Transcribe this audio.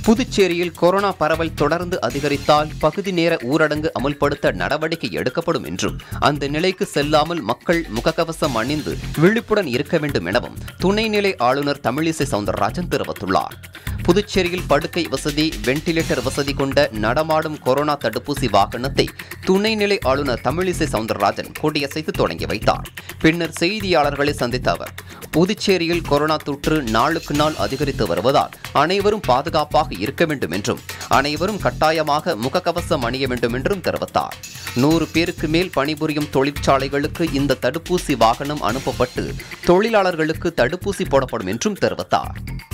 புதுச்சேரியில் கொரோனா பரவல் தொடர்ந்து அதிகரித்தால் பகுதி நேர ஊரடங்கு அமுல்படுத்த நடவடிக்கை எடுக்கப்படும் என்றும் அந்த நிலைக்கு செல்லாமல் மக்கள் முகக்கவசம் அணிந்து விழிப்புடன் இருக்க வேண்டும் எனவும் துணைநிலை ஆளுநர் தமிழிசை சவுந்தரராஜன் தெரிவித்துள்ளார் புதுச்சேரியில் படுக்கை வசதி வென்டிலேட்டர் வசதி கொண்ட நடமாடும் கொரோனா தடுப்பூசி வாகனத்தை துணைநிலை ஆளுநர் தமிழிசை சவுந்தரராஜன் கொடியசைத்து தொடங்கி வைத்தார் பின்னர் செய்தியாளர்களை சந்தித்த அவர் புதுச்சேரியில் கொரோனா தொற்று நாளுக்கு நாள் அதிகரித்து வருவதால் அனைவரும் பாதுகாப்பாக இருக்க வேண்டும் என்றும் அனைவரும் கட்டாயமாக முகக்கவசம் அணிய வேண்டும் என்றும் தெரிவித்தார் நூறு பேருக்கு மேல் பணிபுரியும் தொழிற்சாலைகளுக்கு இந்த தடுப்பூசி வாகனம் அனுப்பப்பட்டு தொழிலாளர்களுக்கு தடுப்பூசி போடப்படும் என்றும் தெரிவித்தார்